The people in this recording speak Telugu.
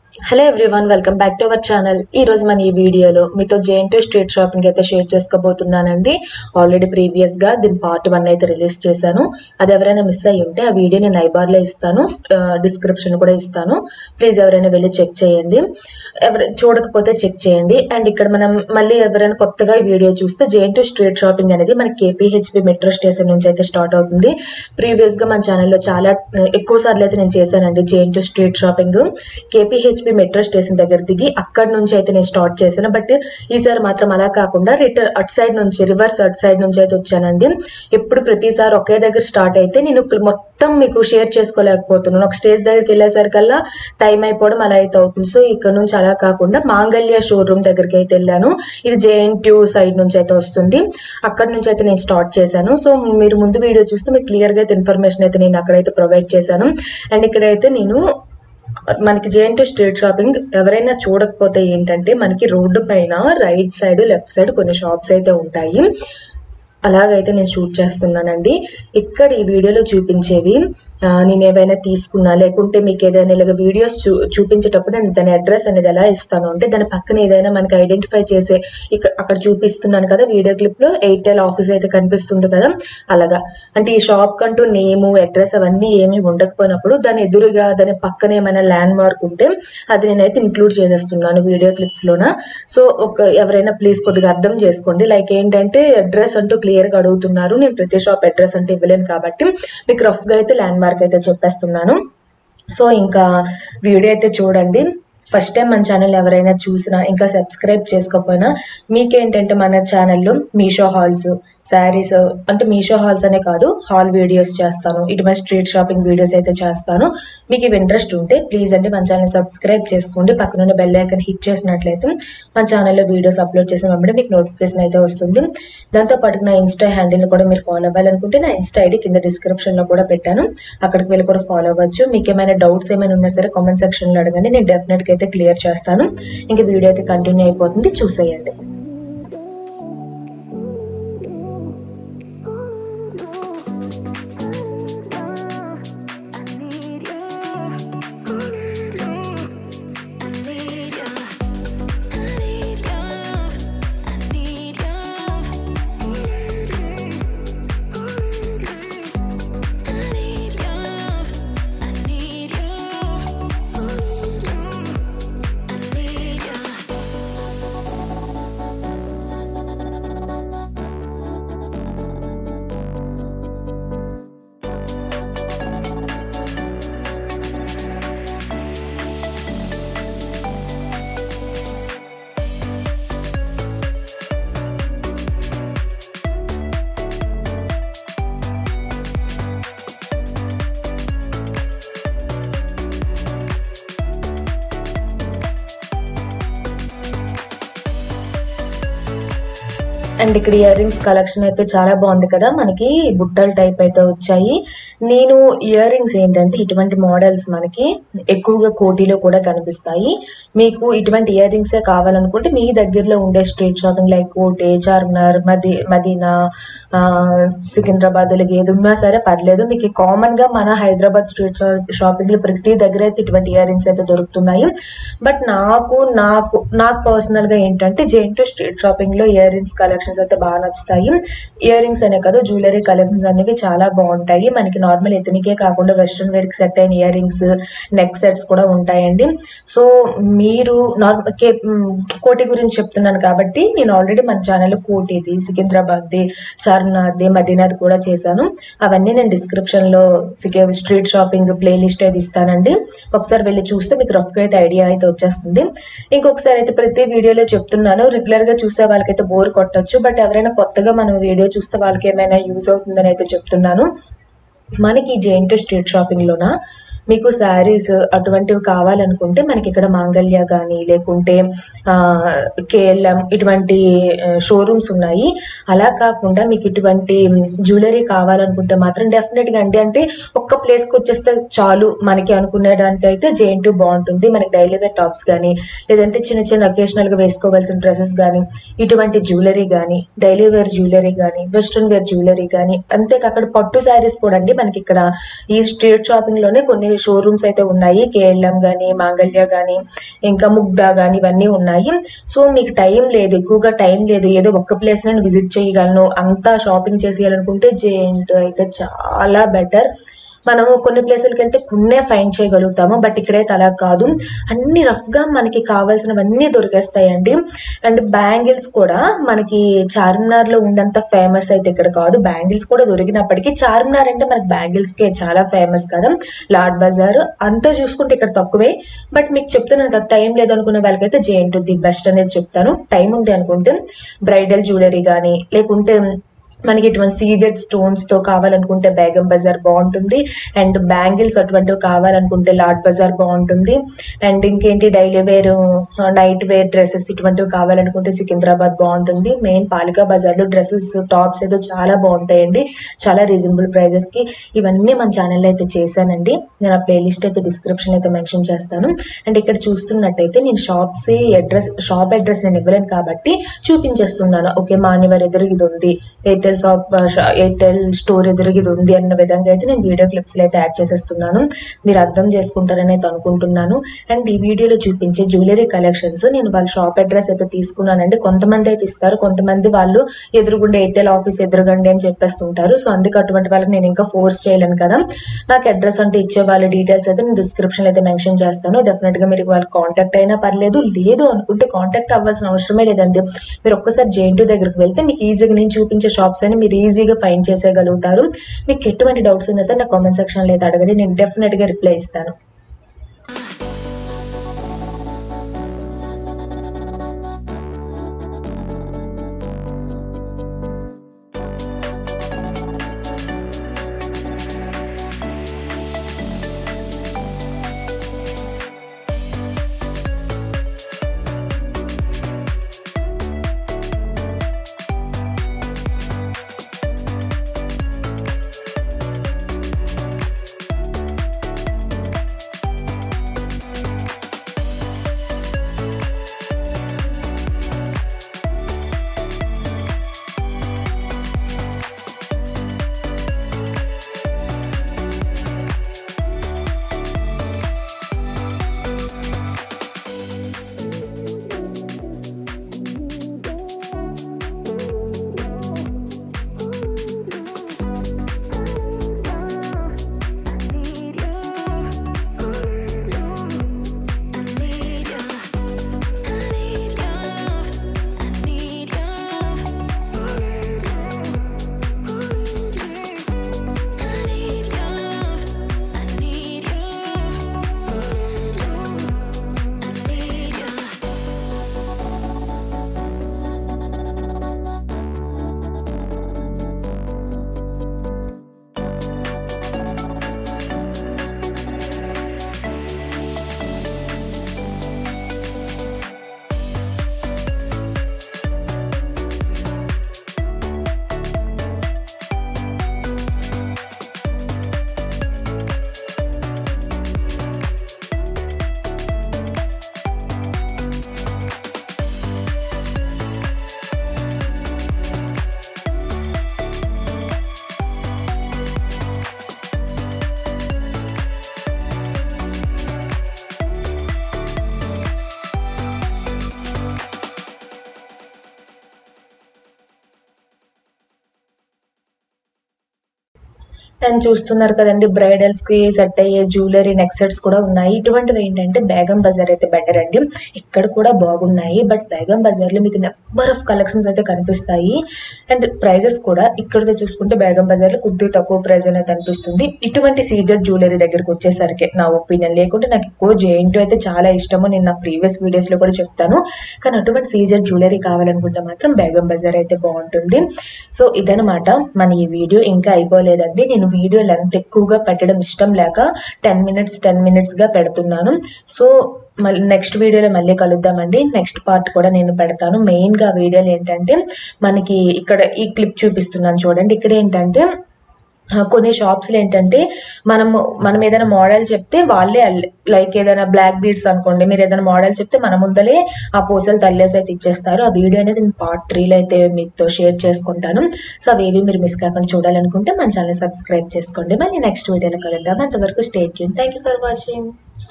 hello everyone welcome back to our channel ఈ రోజు మన ఈ వీడియోలో మీతో జేఎన్ టూ స్ట్రీట్ షాపింగ్ అయితే షేర్ చేసుకోబోతున్నానండి ఆల్రెడీ ప్రీవియస్ గా దీని పార్ట్ వన్ అయితే రిలీజ్ చేశాను అది ఎవరైనా మిస్ అయ్యి ఉంటే ఆ వీడియో నేను ఐబార్ లో ఇస్తాను డిస్క్రిప్షన్ కూడా ఇస్తాను ప్లీజ్ ఎవరైనా వెళ్ళి చెక్ చేయండి ఎవరు చూడకపోతే చెక్ చేయండి అండ్ ఇక్కడ మనం మళ్ళీ ఎవరైనా కొత్తగా ఈ వీడియో చూస్తే జేఎన్ టూ స్ట్రీట్ షాపింగ్ అనేది మనకి కేపీహెచ్పి మెట్రో స్టేషన్ నుంచి అయితే స్టార్ట్ అవుతుంది ప్రీవియస్ గా మన ఛానల్లో చాలా ఆ, ఎక్కువ సార్లు అయితే నేను చేశానండి JNTU street shopping KPHB metro station దగ్గర దిగి అక్కడ నుంచి అయితే నేను స్టార్ట్ చేశాను బట్ ఈసారి మాత్రం అలా కాకుండా రిటర్న్ అటు సైడ్ నుంచి రివర్స్ అటు సైడ్ నుంచి అయితే వచ్చానండి ఎప్పుడు ప్రతిసారి ఒకే దగ్గర స్టార్ట్ అయితే నేను మొత్తం మీకు షేర్ చేసుకోలేకపోతున్నాను ఒక స్టేజ్ దగ్గరికి వెళ్ళేసరికల్లా టైం అయిపోవడం అలా అయితే అవుతుంది సో ఇక్కడ నుంచి అలా కాకుండా మాంగళ్య షోరూమ్ దగ్గరికి అయితే వెళ్ళాను ఇది జేఎన్టీ సైడ్ నుంచి అయితే వస్తుంది అక్కడ నుంచి అయితే నేను స్టార్ట్ చేశాను సో మీరు ముందు వీడియో చూస్తే మీకు క్లియర్గా అయితే ఇన్ఫర్మేషన్ అయితే నేను అక్కడైతే ప్రొవైడ్ చేశాను అండ్ ఇక్కడైతే నేను మనకి జేఎన్టీ స్ట్రీట్ షాపింగ్ ఎవరైనా చూడకపోతే ఏంటంటే మనకి రోడ్డు పైన రైట్ సైడ్ లెఫ్ట్ సైడ్ కొన్ని షాప్స్ అయితే ఉంటాయి అలాగైతే నేను షూట్ చేస్తున్నానండి ఇక్కడ ఈ వీడియోలో చూపించేవి ఆ, నేను ఏవైనా తీసుకున్నా లేకుంటే మీకు ఏదైనా ఇలాగ వీడియోస్ చూ చూపించేటప్పుడు నేను దాని అడ్రస్ అనేది ఎలా ఇస్తాను అంటే దాని పక్కన ఏదైనా మనకి ఐడెంటిఫై చేసే ఇక్కడ అక్కడ చూపిస్తున్నాను కదా వీడియో క్లిప్ లో ఎయిర్టెల్ ఆఫీస్ అయితే కనిపిస్తుంది కదా అలాగా అంటే ఈ షాప్ కంటూ నేము అడ్రస్ అవన్నీ ఏమీ ఉండకపోయినప్పుడు దాని ఎదురుగా దాని పక్కన ఏమైనా ల్యాండ్ మార్క్ ఉంటే అది నేనైతే ఇంక్లూడ్ చేసేస్తున్నాను వీడియో క్లిప్స్ లోన సో ఒక ఎవరైనా ప్లీజ్ కొద్దిగా అర్థం చేసుకోండి లైక్ ఏంటంటే అడ్రస్ అంటూ క్లియర్ గా అడుగుతున్నారు నేను ప్రతి షాప్ అడ్రస్ అంటే ఇవ్వలేను కాబట్టి మీకు రఫ్ గా అయితే ల్యాండ్ మార్క్ అయితే చెప్పేస్తున్నాను సో ఇంకా వీడియో అయితే చూడండి ఫస్ట్ టైం మన ఛానల్ ఎవరైనా చూసినా ఇంకా సబ్స్క్రైబ్ చేసుకోకపోయినా మీకేంటంటే మన ఛానల్లో మీషో హాల్స్ శారీస్ అంటే మీషో హాల్స్ అనే కాదు హాల్ వీడియోస్ చేస్తాను ఇటువంటి స్ట్రీట్ షాపింగ్ వీడియోస్ అయితే చేస్తాను మీకు ఇవి ఇంట్రెస్ట్ ఉంటే ప్లీజ్ అండి మన ఛానల్ సబ్స్క్రైబ్ చేసుకోండి పక్కన బెల్ ఐకన్ హిట్ చేసినట్లయితే మన ఛానల్లో వీడియోస్ అప్లోడ్ చేసిన వెంబడి మీకు నోటిఫికేషన్ అయితే వస్తుంది దాంతో పాటు నా ఇన్స్టా హ్యాండిల్ కూడా మీరు ఫాలో అవ్వాలనుకుంటే నా ఇన్స్టా ఐడి కింద డిస్క్రిప్షన్ లో కూడా పెట్టాను అక్కడికి వెళ్ళి కూడా ఫాలో అవ్వచ్చు మీకు ఏమైనా డౌట్స్ ఏమైనా ఉన్నా సరే కామెంట్ సెక్షన్ లో అడగండి నేను డెఫినెట్ గా అయితే క్లియర్ చేస్తాను ఇంకా వీడియో అయితే కంటిన్యూ అయిపోతుంది చూసేయండి అండ్ ఇక్కడ ఇయర్ రింగ్స్ కలెక్షన్ అయితే చాలా బాగుంది కదా మనకి బుట్టల టైప్ అయితే వచ్చాయి నేను ఇయర్ రింగ్స్ ఏంటంటే ఇటువంటి మోడల్స్ మనకి ఎక్కువగా కోటిలో కూడా కనిపిస్తాయి మీకు ఇటువంటి ఇయర్ రింగ్స్ కావాలనుకుంటే మీ దగ్గరలో ఉండే స్ట్రీట్ షాపింగ్ లైక్ కోటే చార్మినార్ మదీ మదీనా ఆ, సికింద్రాబాద్ ఇలాగ ఏది ఉన్నా సరే పర్లేదు మీకు కామన్ గా మన హైదరాబాద్ స్ట్రీట్ షాపింగ్ లో ప్రతి దగ్గర అయితే ఇటువంటి ఇయర్ రింగ్స్ అయితే దొరుకుతున్నాయి బట్ నాకు నాకు నాకు పర్సనల్ గా ఏంటంటే జెయింటో స్ట్రీట్ షాపింగ్ లో ఇయర్ రింగ్స్ కలెక్షన్స్ అయితే బాగా నచ్చుతాయి ఇయర్ రింగ్స్ అనే కాదు జ్యువెలరీ కలెక్షన్స్ అనేవి చాలా బాగుంటాయి మనకి నార్మల్ ఎతనికే కాకుండా వెస్ట్రన్ వేర్ కి సెట్ అయిన ఇయర్ రింగ్స్ నెక్ సెట్స్ కూడా ఉంటాయండి సో మీరు నార్మల్ కే మ్, కోటి గురించి చెప్తున్నాను కాబట్టి నేను ఆల్రెడీ మన ఛానల్ కోటిది సికింద్రాబాద్ది చార్మినార్ది మదీనాథ్ కూడా చేశాను అవన్నీ నేను డిస్క్రిప్షన్ లో సికే స్ట్రీట్ షాపింగ్ ప్లేలిస్ట్ అయితే ఇస్తానండి ఒకసారి వెళ్ళి చూస్తే మీకు రఫ్ గా అయితే ఐడియా అయితే వచ్చేస్తుంది ఇంకొకసారి అయితే ప్రతి వీడియోలో చెప్తున్నాను రెగ్యులర్ గా చూసే వాళ్ళకైతే బోర్ కొట్టొచ్చు బట్ ఎవరైనా కొత్తగా మనం వీడియో చూస్తే వాళ్ళకి ఏమైనా యూజ్ అవుతుందని అయితే చెప్తున్నాను మనకి జేఎన్టీ స్ట్రీట్ షాపింగ్ లోన మీకు శారీస్ అటువంటివి కావాలనుకుంటే మనకి ఇక్కడ మాంగళ్య కానీ లేకుంటే కేఎల్ఎం ఇటువంటి షోరూమ్స్ ఉన్నాయి అలా కాకుండా మీకు ఇటువంటి జ్యువెలరీ కావాలనుకుంటే మాత్రం డెఫినెట్ గా అంటే అంటే ఒక్క ప్లేస్ కి వచ్చేస్తే చాలు మనకి అనుకునే దానికైతే జేఎన్ టూ బాగుంటుంది మనకి డైలీ వేర్ టాప్స్ కానీ లేదంటే చిన్న చిన్న అకేషనల్ గా వేసుకోవాల్సిన డ్రెస్సెస్ కానీ ఇటువంటి జ్యువెలరీ కానీ డైలీ వేర్ జ్యువెలరీ కానీ వెస్ట్రన్ వేర్ జ్యువెలరీ కానీ అంతేకాక పట్టు శారీస్ కూడా అండి మనకి ఇక్కడ ఈ స్ట్రీట్ షాపింగ్ లోనే కొన్ని షోరూమ్స్ అయితే ఉన్నాయి కేఎల్ఎం కానీ మాంగళ్య కానీ ఇంకా ముగ్ధా కానీ ఇవన్నీ ఉన్నాయి సో మీకు టైం లేదు ఎక్కువగా టైం లేదు ఏదో ఒక్క ప్లేస్ నేను విజిట్ చేయగలను అంతా షాపింగ్ చేసేయాలనుకుంటే జేఎంట్ అయితే చాలా బెటర్ మనము కొన్ని ప్లేసులకి వెళ్తే కొన్నే ఫైన్ చేయగలుగుతాము బట్ ఇక్కడైతే అలా కాదు అన్ని రఫ్ గా మనకి కావాల్సినవన్నీ దొరికేస్తాయండి అండ్ బ్యాంగిల్స్ కూడా మనకి చార్మినార్ లో ఉన్నంత ఫేమస్ అయితే ఇక్కడ కాదు బ్యాంగిల్స్ కూడా దొరికినప్పటికీ చార్మినార్ అంటే మనకి బ్యాంగిల్స్ కి చాలా ఫేమస్ కదా లాడ్ బజార్ అంతా చూసుకుంటే ఇక్కడ తక్కువే బట్ మీకు చెప్తున్నాను కదా టైం లేదనుకున్న వాళ్ళకైతే జేఎంట్ ది బెస్ట్ అనేది చెప్తాను టైం ఉంది అనుకుంటే బ్రైడల్ జ్యువెలరీ కానీ లేకుంటే మనకి ఇటువంటి సీజెడ్ స్టోన్స్ తో కావాలనుకుంటే బేగం బజార్ బాగుంటుంది అండ్ బ్యాంగిల్స్ అటువంటివి కావాలనుకుంటే లాడ్ బజార్ బాగుంటుంది అండ్ ఇంకేంటి daily wear night wear dresses ఇటువంటివి కావాలనుకుంటే సికింద్రాబాద్ బాగుంటుంది మెయిన్ పాలికా బజార్లో డ్రెస్సెస్ టాప్స్ అయితే చాలా బాగుంటాయండి చాలా రీజనబుల్ ప్రైజెస్ కి ఇవన్నీ మన ఛానల్లో అయితే చేశానండి నేను ఆ ప్లేలిస్ట్ అయితే డిస్క్రిప్షన్ అయితే మెన్షన్ చేస్తాను అండ్ ఇక్కడ చూస్తున్నట్టయితే నేను షాప్స్ అడ్రస్ షాప్ అడ్రస్ నేను ఇవ్వలేను కాబట్టి చూపించేస్తున్నాను ఓకే మాన్యువర్ ఎదురు ఇది ఉంది ఎయిర్టెల్ షాప్ ఎయిర్టెల్ స్టోర్ ఎదురు ఇది ఉంది అన్న విధంగా అయితే నేను వీడియో క్లిప్స్ అయితే యాడ్ చేసేస్తున్నాను మీరు అర్థం చేసుకుంటారని అయితే అనుకుంటున్నాను అండ్ ఈ వీడియోలో చూపించే జ్యువెలరీ కలెక్షన్స్ నేను వాళ్ళ షాప్ అడ్రస్ అయితే తీసుకున్నానండి కొంతమంది అయితే ఇస్తారు కొంతమంది వాళ్ళు ఎదురుగుండే ఎయిర్టెల్ ఆఫీస్ ఎదురుగండి అని చెప్పేస్తుంటారు సో అందుకే అటువంటి వాళ్ళకి నేను ఇంకా ఫోర్స్ చేయలేను కదా నాకు అడ్రస్ అంటే ఇచ్చే వాళ్ళ డీటెయిల్స్ అయితే నేను డిస్క్రిప్షన్ అయితే మెన్షన్ చేస్తాను డెఫినెట్ గా మీరు వాళ్ళు కాంటాక్ట్ అయినా పర్లేదు లేదు అనుకుంటే కాంటాక్ట్ అవ్వాల్సిన అవసరమే లేదండి మీరు ఒక్కసారి జేఎన్టీ దగ్గరికి వెళ్తే మీకు ఈజీగా నేను చూపించే షాప్స్ అని మీరు ఈజీగా ఫైండ్ చేసేయగలుగుతారు మీకు ఎటువంటి డౌట్స్ ఉన్నా సరే నా కామెంట్ సెక్షన్ లో అయితే అడగండి నేను డెఫినెట్ గా రిప్లై ఇస్తాను అండ్ చూస్తున్నారు కదండి బ్రైడల్స్ కి సెట్ అయ్యే జ్యువెలరీ నెక్ సెట్స్ కూడా ఉన్నాయి ఇటువంటివి ఏంటంటే బేగం బజార్ అయితే బెటర్ అండి ఇక్కడ కూడా బాగున్నాయి బట్ బేగం బజార్ లో మీకు నెంబర్ ఆఫ్ కలెక్షన్స్ అయితే కనిపిస్తాయి అండ్ ప్రైజెస్ కూడా ఇక్కడతో చూసుకుంటే బేగం బజార్ లో కొద్దిగా తక్కువ ప్రైస్ అనేది అనిపిస్తుంది ఇటువంటి సీజర్ జ్యువెలరీ దగ్గరికి వచ్చేసరికి నా ఒపీనియన్ లేకుంటే నాకు ఎక్కువ జేఎన్టీ అయితే చాలా ఇష్టము నేను నా ప్రీవియస్ వీడియోస్ లో కూడా చెప్తాను కానీ అటువంటి సీజర్ జ్యువెలరీ కావాలనుకుంటే మాత్రం బేగం బజార్ అయితే బాగుంటుంది సో ఇదనమాట మన ఈ వీడియో ఇంకా అయిపోలేదండి నేను వీడియో లెంత్ ఎక్కువగా పెట్టడం ఇష్టం లేక టెన్ మినిట్స్ టెన్ మినిట్స్ గా పెడుతున్నాను సో మళ్ళీ నెక్స్ట్ వీడియోలో మళ్ళీ కలుద్దామండి నెక్స్ట్ పార్ట్ కూడా నేను పెడతాను మెయిన్ గా వీడియోలు ఏంటంటే మనకి ఇక్కడ ఈ క్లిప్ చూపిస్తున్నాను చూడండి ఇక్కడ ఏంటంటే ఆ, కొన్ని షాప్స్లో ఏంటంటే మనము మనం ఏదైనా మోడల్ చెప్తే వాళ్ళే లైక్ ఏదైనా బ్లాక్ బీడ్స్ అనుకోండి మీరు ఏదైనా మోడల్ చెప్తే మన ముందలే ఆ పూసలు తల్లేసి అయితే ఇచ్చేస్తారు ఆ వీడియో అనేది నేను పార్ట్ త్రీలో అయితే మీతో షేర్ చేసుకుంటాను సో అవేవి మీరు మిస్ కాకుండా చూడాలనుకుంటే మన ఛానల్ సబ్స్క్రైబ్ చేసుకోండి మళ్ళీ నెక్స్ట్ వీడియోలో కలుద్దాం అంతవరకు state thank you for watching